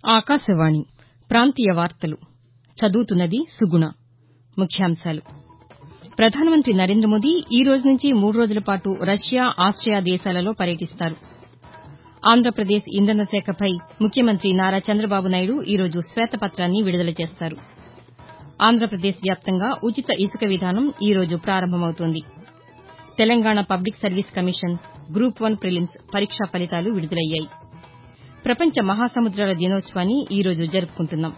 ఆకాశవాణి ప్రాంతీయ వార్తలు చదువుతున్నది సుగుణ ముఖ్యాంశాలు ప్రధానమంత్రి నరేంద్ర మోదీ ఈ రోజు నుంచి మూడు రోజుల పాటు రష్యా ఆస్టియా దేశాలలో పర్యటిస్తారు ఆంధ్రప్రదేశ్ ఇంధన శాఖపై ముఖ్యమంత్రి నారా చంద్రబాబు నాయుడు ఈ రోజు శ్వేతపత్రాన్ని విడుదల చేస్తారు ఆంధ్రప్రదేశ్ వ్యాప్తంగా ఉచిత ఇసుక విధానం ఈ రోజు ప్రారంభమవుతోంది Telangana public service commission group one prelims పరీక్షా ఫలితాలు విడుదలయ్యాయి ప్రపంచ మహాసముద్రాల దినోత్సవాన్ని ఈ రోజు జరుపుకుంటున్నాం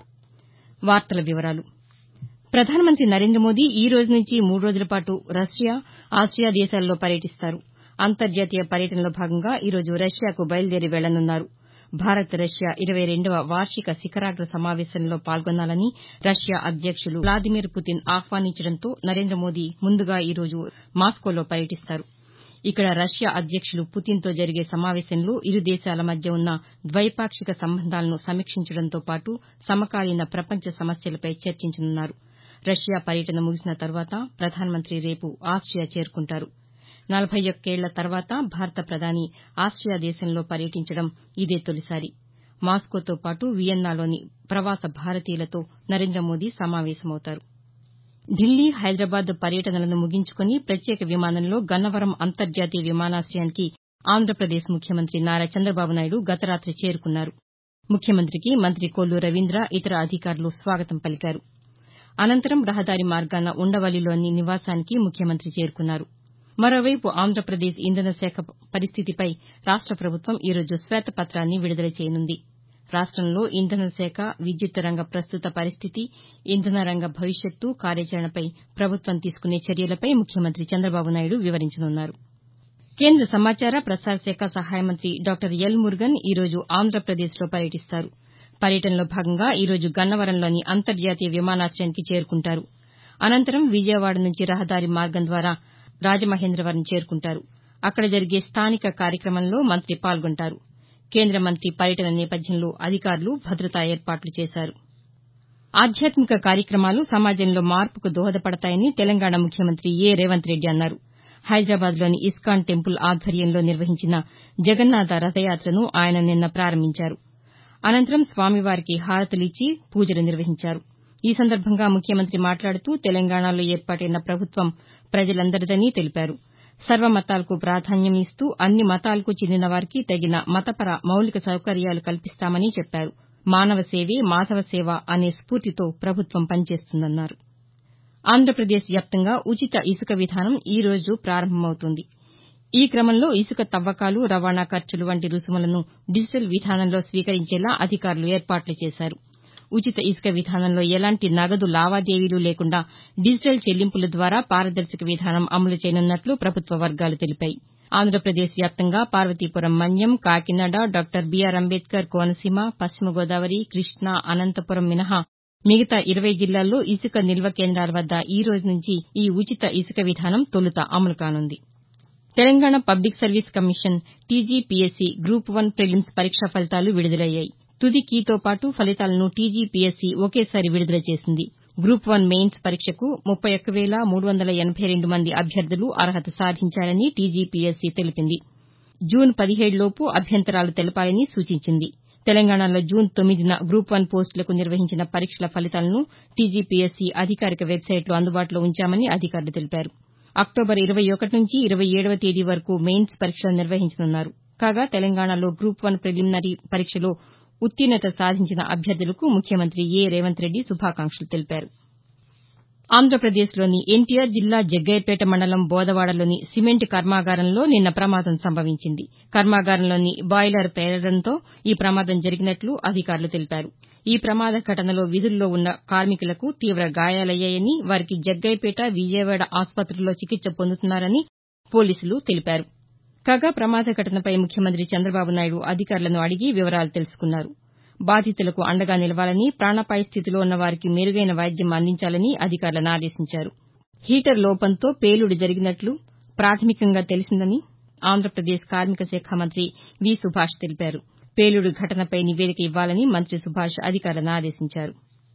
ప్రధానమంత్రి నరేంద్ర మోదీ ఈ రోజు నుంచి మూడు రోజుల పాటు రష్యా ఆసియా దేశాలలో పర్యటిస్తారు అంతర్జాతీయ పర్యటనలో భాగంగా ఈ రోజు రష్యాకు బయలుదేరి వెళ్లనున్నారు భారత్ రష్యా ఇరవై రెండవ వార్షిక శిఖరాగ్ర సమావేశంలో పాల్గొనాలని రష్యా అధ్యక్షులు వ్లాదిమిర్ పుతిన్ ఆహ్వానించడంతో నరేంద్ర మోదీ ముందుగా ఈ రోజు మాస్కోలో పర్యటిస్తారు ఇక్కడ రష్యా అధ్యక్షులు పుతిన్తో జరిగే సమావేశంలో ఇరు దేశాల మధ్య ఉన్న ద్వైపాక్షిక సంబంధాలను సమీక్షించడంతో పాటు సమకాలీన ప్రపంచ సమస్యలపై చర్చించనున్నారు రష్యా పర్యటన ముగిసిన తర్వాత ప్రధానమంత్రి రేపు ఆస్టియా చేరుకుంటారు నలభై ఒక్కేళ్ల తర్వాత భారత ప్రధాని ఆస్టియా దేశంలో పర్యటించడం ఇదే తొలిసారి మాస్కోతో పాటు వియన్నాలోని ప్రవాస భారతీయులతో నరేంద్ర మోదీ సమావేశమవుతారు ఢిల్లీ హైదరాబాద్ పర్యటనలను ముగించుకుని ప్రత్యేక విమానంలో గన్నవరం అంతర్జాతీయ విమానాశయానికి ఆంధ్రప్రదేశ్ ముఖ్యమంత్రి నారా చంద్రబాబు నాయుడు గత రాతి చేరుకున్నారు ముఖ్యమంత్రికి మంత్రి కొల్లు రవీంద్ర ఇతర అధికారులు స్వాగతం పలికారు అనంతరం రహదారి మార్గాన ఉండవల్లిలోని నివాసానికి ముఖ్యమంత్రి చేరుకున్నారు మరోవైపు ఆంధ్రప్రదేశ్ ఇంధన శాఖ పరిస్థితిపై రాష్ట ప్రభుత్వం ఈ రోజు శ్వేతపత్రాన్ని విడుదల చేయనుంది రాష్టంలో ఇంధన శాఖ విద్యుత్ రంగ ప్రస్తుత పరిస్థితి ఇంధన రంగ భవిష్యత్తు కార్యాచరణపై ప్రభుత్వం తీసుకునే చర్యలపై ముఖ్యమంత్రి చంద్రబాబు నాయుడు వివరించనున్నారు కేంద్ర సమాచార ప్రసార శాఖ సహాయ మంత్రి డాక్టర్ ఎల్ మురుగన్ ఈ రోజు ఆంధ్రప్రదేశ్లో పర్యటిస్తారు పర్యటనలో భాగంగా ఈ రోజు గన్నవరంలోని అంతర్జాతీయ విమానాశయానికి చేరుకుంటారు అనంతరం విజయవాడ నుంచి రహదారి మార్గం ద్వారా రాజమహేంద్రవరం చేరుకుంటారు అక్కడ జరిగే స్థానిక కార్యక్రమంలో మంత్రి పాల్గొంటారు కేంద్ర మంత్రి పర్యటన నేపథ్యంలో అధికారులు భద్రతా ఏర్పాట్లు చేశారు ఆధ్యాత్మిక కార్యక్రమాలు సమాజంలో మార్పుకు దోహదపడతాయని తెలంగాణ ముఖ్యమంత్రి ఏ రేవంత్ రెడ్డి అన్నారు హైదరాబాద్లోని ఇస్కాన్ టెంపుల్ ఆధ్వర్యంలో నిర్వహించిన జగన్నాథ రథయాత్రను ఆయన నిన్న ప్రారంభించారు అనంతరం స్వామివారికి హారతులిచ్చి పూజలు నిర్వహించారు ఈ సందర్భంగా ముఖ్యమంత్రి మాట్లాడుతూ తెలంగాణలో ఏర్పాటైన ప్రభుత్వం ప్రజలందరిదని తెలిపారు సర్వమతాలకు ప్రాధాన్యం ఇస్తూ అన్ని మతాలకు చెందిన వారికి తగిన మతపర మౌలిక సౌకర్యాలు కల్పిస్తామని చెప్పారు మానవ సేవే మాధవ సేవ అనే స్ఫూర్తితో ప్రభుత్వం పనిచేస్తుందన్నారు ఆంధ్రప్రదేశ్ వ్యాప్తంగా ఉచిత ఇసుక విధానం ఈ రోజు ప్రారంభమవుతోంది ఈ క్రమంలో ఇసుక తవ్వకాలు రవాణా ఖర్చులు వంటి రుసుములను డిజిటల్ విధానంలో స్వీకరించేలా అధికారులు ఏర్పాట్లు చేశారు ఉచిత ఇసుక విధానంలో ఎలాంటి నగదు లావాదేవీలు లేకుండా డిజిటల్ చెల్లింపుల ద్వారా పారదర్శక విధానం అమలు చేయనున్నట్లు ప్రభుత్వ వర్గాలు తెలిపాయి ఆంధ్రప్రదేశ్ వ్యాప్తంగా పార్వతీపురం మన్యం కాకినాడ డాక్టర్ బీఆర్ అంబేద్కర్ కోనసీమ పశ్చిమ గోదావరి కృష్ణా అనంతపురం మినహా మిగతా ఇరవై జిల్లాల్లో ఇసుక నిల్వ కేంద్రాల వద్ద ఈ రోజు నుంచి ఈ ఉచిత ఇసుక విధానం తొలుత అమలు కానుంది Telangana public service commission TGPSC group one prelims పరీక్షా ఫలితాలు విడుదలయ్యాయి తుది కీతో పాటు ఫలితాలను టీజీపీఎస్సీ ఒకేసారి విడుదల చేసింది గ్రూప్ వన్ మెయిన్స్ పరీక్షకు ముప్పై ఒక్క వేల మూడు వందల ఎనబై రెండు మంది అభ్యర్థులు అర్హత సాధించారని టీజీపీఎస్సీ తెలిపింది జూన్ పదిహేడులోపు అభ్యంతరాలు తెలపాలని సూచించింది తెలంగాణలో జూన్ తొమ్మిదిన గ్రూప్ వన్ పోస్టులకు నిర్వహించిన పరీక్షల ఫలితాలను టీజీపీఎస్సీ అధికారిక వెబ్సైట్లో అందుబాటులో ఉంచామని అధికారులు తెలిపారు అక్టోబర్ ఇరవై ఒకటి నుంచి ఇరవై ఏడవ తేదీ వరకు మెయిన్స్ పరీక్షలు నిర్వహించనున్నారు కాగా తెలంగాణలో గ్రూప్ వన్ ప్రిలిమినరీ పరీక్షలో ఉత్తీర్ణత సాధించిన అభ్యర్థులకు ముఖ్యమంత్రి ఏ రేవంత్ రెడ్డి శుభాకాంక్షలు తెలిపారు ఆంధ్రప్రదేశ్లోని ఎన్టీఆర్ జిల్లా జగ్గయ్యపేట మండలం బోదవాడలోని సిమెంట్ కర్మాగారంలో నిన్న ప్రమాదం సంభవించింది కర్మాగారంలోని బాయిలర్ పేలడంతో ఈ ప్రమాదం జరిగినట్లు అధికారులు తెలిపారు ఈ ప్రమాద ఘటనలో విధుల్లో ఉన్న కార్మికులకు తీవ గాయాలయ్యాయని వారికి జగ్గయ్యపేట విజయవాడ ఆసుపత్రుల్లో చికిత్స పొందుతున్నారని పోలీసులు తెలిపారు కాగా ప్రమాద ఘటనపై ముఖ్యమంత్రి చంద్రబాబు నాయుడు అధికారులను అడిగి వివరాలు తెలుసుకున్నారు బాధితులకు అండగా నిలవాలని ప్రాణాపాయ స్థితిలో ఉన్న వారికి మెరుగైన వైద్యం అందించాలని అధికారులను ఆదేశించారు హీటర్ లోపంతో పేలుడు జరిగినట్లు ప్రాథమికంగా తెలిసిందని ఆంధ్రప్రదేశ్ కార్మిక శాఖ మంత్రి వి సుభాష్ తెలిపారు పేలుడు ఘటనపై నివేదిక ఇవ్వాలని మంత్రి సుభాష్ అధికారులను ఆదేశించారు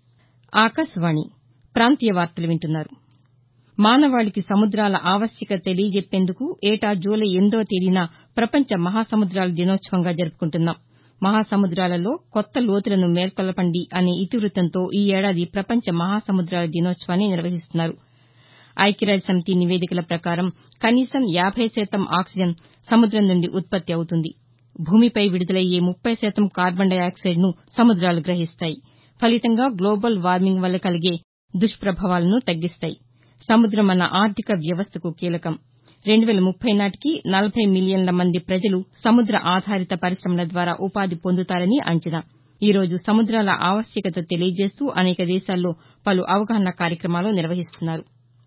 ఆకాశవాణి ప్రాంతీయ వార్తలు వింటున్నారు మానవాళికి సముద్రాల ఆవశ్యకత తెలియజెప్పేందుకు ఏటా జూలై ఎనిమిదవ తేదీన ప్రపంచ మహాసముద్రాల దినోత్సవంగా జరుపుకుంటున్నాం మహాసముద్రాలలో కొత్త లోతులను మేల్కొల్పండి అనే ఇతివృత్తంతో ఈ ఏడాది ప్రపంచ మహాసముద్రాల దినోత్సవాన్ని నిర్వహిస్తున్నారు ఐక్యరాజ్యసమితి నివేదికల ప్రకారం కనీసం యాబై శాతం ఆక్సిజన్ సముద్రం నుండి ఉత్పత్తి అవుతుంది భూమిపై విడుదలయ్యే ముప్పై శాతం కార్బన్ డయాక్సైడ్ను సముద్రాలు గ్రహిస్తాయి ఫలితంగా గ్లోబల్ వార్మింగ్ వల్ల కలిగే దుష్పభావాలను తగ్గిస్తాయి సముద్రం మన ఆర్థిక వ్యవస్థకు కీలకం రెండు వేల ముప్పై నాటికి నలభై మిలియన్ల మంది ప్రజలు సముద్ర ఆధారిత పరిశమల ద్వారా ఉపాధి పొందుతారని అంచనా ఈ రోజు సముద్రాల ఆవశ్యకత తెలియజేస్తూ అనేక దేశాల్లో పలు అవగాహన కార్యక్రమాలు నిర్వహిస్తున్నారు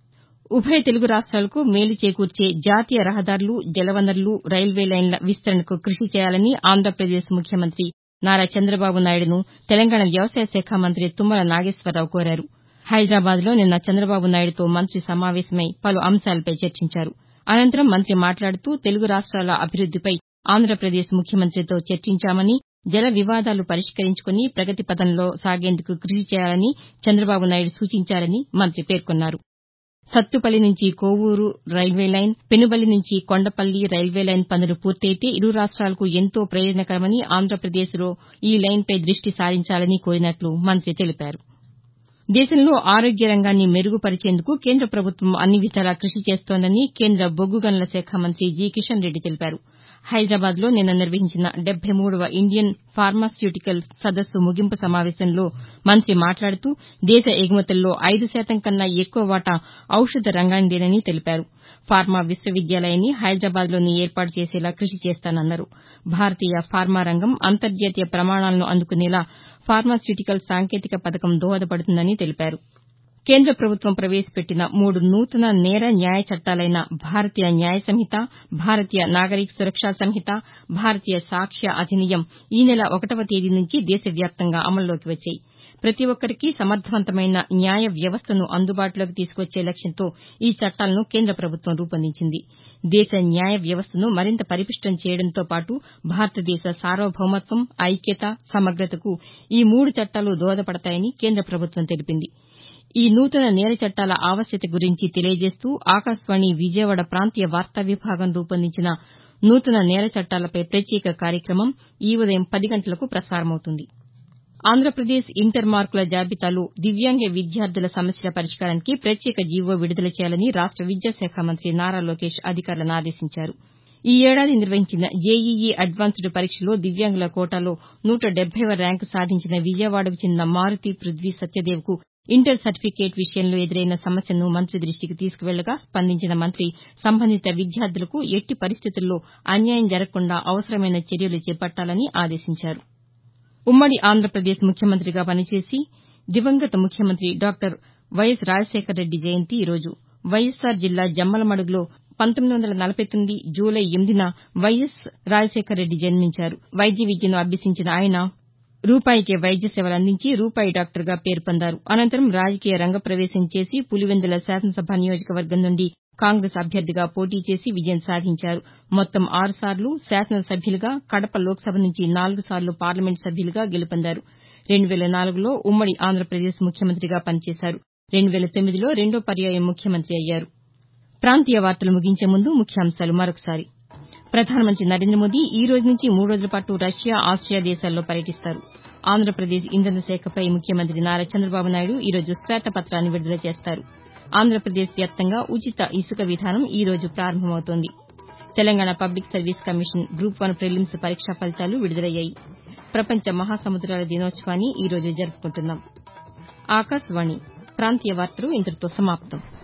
ఉభయ తెలుగు రాష్ట్రాలకు మేలు చేకూర్చే జాతీయ రహదారులు జలవనరులు రైల్వే లైన్ల విస్తరణకు కృషి చేయాలని ఆంధ్రప్రదేశ్ ముఖ్యమంత్రి నారా చంద్రబాబు నాయుడును తెలంగాణ వ్యవసాయ శాఖ మంత్రి తుమ్మల నాగేశ్వరరావు కోరారు హైదరాబాద్లో నిన్న చంద్రబాబు నాయుడుతో మంత్రి సమావేశమై పలు అంశాలపై చర్చించారు అనంతరం మంత్రి మాట్లాడుతూ తెలుగు రాష్ట్రాల అభివృద్దిపై ఆంధ్రప్రదేశ్ ముఖ్యమంత్రితో చర్చించామని జల వివాదాలు పరిష్కరించుకుని ప్రగతి పథంలో సాగేందుకు కృషి చేయాలని చంద్రబాబు నాయుడు సూచించారని మంత్రి పేర్కొన్నారు సత్తుపల్లి నుంచి కోవూరు రైల్వే లైన్ పెనుబల్లి నుంచి కొండపల్లి రైల్వే లైన్ పనులు పూర్తయితే ఇరు రాష్ట్రాలకు ఎంతో ప్రయోజనకరమని ఆంధ్రప్రదేశ్లో ఈ లైన్పై దృష్టి సారించాలని కోరినట్లు మంత్రి తెలిపారు దేశంలో ఆరోగ్య రంగాన్ని మెరుగుపరిచేందుకు కేంద్ర ప్రభుత్వం అన్ని విధాలా కృషి చేస్తోందని కేంద్ర బొగ్గు గనుల శాఖ మంత్రి జి కిషన్ రెడ్డి తెలిపారు హైదరాబాద్లో నిన్న నిర్వహించిన డెబ్బై మూడవ ఇండియన్ ఫార్మాస్యూటికల్ సదస్సు ముగింపు సమావేశంలో మంత్రి మాట్లాడుతూ దేశ ఎగుమతుల్లో ఐదు శాతం కన్నా ఎక్కువ వాటా ఔషధ రంగానిదేనని తెలిపారు ఫార్మా విశ్వవిద్యాలయాన్ని హైదరాబాద్లోనే ఏర్పాటు చేసేలా కృషి చేస్తానన్నారు భారతీయ ఫార్మా రంగం అంతర్జాతీయ ప్రమాణాలను అందుకునేలా ఫార్మాస్యూటికల్ సాంకేతిక పథకం దోహదపడుతుందని తెలిపారు కేంద్ర ప్రభుత్వం ప్రవేశపెట్టిన మూడు నూతన నేర న్యాయ చట్టాలైన భారతీయ న్యాయ సంహిత భారతీయ నాగరిక సురక్షా సంహిత భారతీయ సాక్ష్య అధినియం ఈ నెల ఒకటవ తేదీ నుంచి దేశవ్యాప్తంగా అమల్లోకి వచ్చాయి ప్రతి ఒక్కరికీ సమర్దవంతమైన న్యాయ వ్యవస్థను అందుబాటులోకి తీసుకొచ్చే లక్ష్యంతో ఈ చట్టాలను కేంద్ర ప్రభుత్వం రూపొందించింది దేశ న్యాయ వ్యవస్థను మరింత పరిపుష్టం చేయడంతో పాటు భారతదేశ సార్వభౌమత్వం ఐక్యత సమగ్రతకు ఈ మూడు చట్టాలు దోహదపడతాయని కేంద్ర ప్రభుత్వం తెలిపింది ఈ నూతన నేర చట్టాల ఆవశ్యకత గురించి తెలియజేస్తూ ఆకాశవాణి విజయవాడ ప్రాంతీయ వార్తా విభాగం రూపొందించిన నూతన నేర చట్టాలపై ప్రత్యేక కార్యక్రమం ఈ ఉదయం పది గంటలకు ప్రసారమవుతుంది ఆంధ్రప్రదేశ్ ఇంటర్ మార్కుల జాబితాలో దివ్యాంగ విద్యార్థుల సమస్యల పరిష్కారానికి ప్రత్యేక జీవో విడుదల చేయాలని రాష్ట విద్యాశాఖ మంత్రి నారా లోకేష్ అధికారులను ఆదేశించారు ఈ ఏడాది నిర్వహించిన జేఈఈ అడ్వాన్స్డ్ పరీక్షలో దివ్యాంగుల కోటాలో నూట డెబ్బైవ ర్యాంకు సాధించిన విజయవాడకు చెందిన మారుతి పృథ్వీ సత్యదేవ్కు ఇంటర్ సర్టిఫికేట్ విషయంలో ఎదురైన సమస్యను మంత్రి దృష్టికి తీసుకువెళ్లగా స్పందించిన మంత్రి సంబంధిత విద్యార్థులకు ఎట్టి పరిస్థితుల్లో అన్యాయం జరగకుండా అవసరమైన చర్యలు చేపట్టాలని ఆదేశించారు ఉమ్మడి ఆంధ్రప్రదేశ్ ముఖ్యమంత్రిగా పనిచేసి దివంగత ముఖ్యమంత్రి డాక్టర్ వైఎస్ రాజశేఖరరెడ్డి జయంతి ఈ రోజు వైఎస్సార్ జిల్లా జమ్మలమడుగులో పంతొమ్మిది వందల నలభై తొమ్మిది జూలై ఎనిమిదిన వైఎస్ రాజశేఖరరెడ్డి జన్మించారు వైద్య విద్యను అభ్యసించిన ఆయన రూపాయికే వైద్య సేవలందించి రూపాయి డాక్టర్గా పేరు పొందారు అనంతరం రాజకీయ రంగ ప్రవేశం చేసి పులివెందుల శాసనసభ నియోజకవర్గం నుండి కాంగ్రెస్ అభ్యర్థిగా పోటీ చేసి విజయం సాధించారు మొత్తం ఆరు సార్లు శాసనసభ్యులుగా కడప లోక్సభ నుంచి నాలుగు సార్లు పార్లమెంటు సభ్యులుగా గెలుపొందారు రెండు వేల నాలుగులో ఉమ్మడి ఆంధ్రప్రదేశ్ ముఖ్యమంత్రిగా పనిచేశారు రెండు వేల తొమ్మిదిలో రెండో పర్యాయం ముఖ్యమంత్రి అయ్యారు ప్రాంతీయ వార్తలు ముగించే ముందు ముఖ్యాంశాలు మరొకసారి ప్రధానమంత్రి నరేంద్ర మోదీ ఈ రోజు నుంచి మూడు రోజుల పాటు రష్యా ఆస్టియా దేశాల్లో పర్యటిస్తారు ఆంధ్రప్రదేశ్ ఇంధన శాఖపై ముఖ్యమంత్రి నారా చంద్రబాబు నాయుడు ఈ రోజు శ్వేతపత్రాన్ని విడుదల చేస్తారు ఆంధ్రప్రదేశ్ వ్యాప్తంగా ఉచిత ఇసుక విధానం ఈ రోజు ప్రారంభమవుతోంది Telangana public service commission group one prelims పరీక్షా ఫలితాలు విడుదలయ్యాయి ప్రపంచ మహాసముద్రాల దినోత్సవాన్ని ఈ రోజు జరుపుకుంటున్నాం ఆకాశవాణి ప్రాంతీయ వార్తలు ఇంతటితో సమాప్తం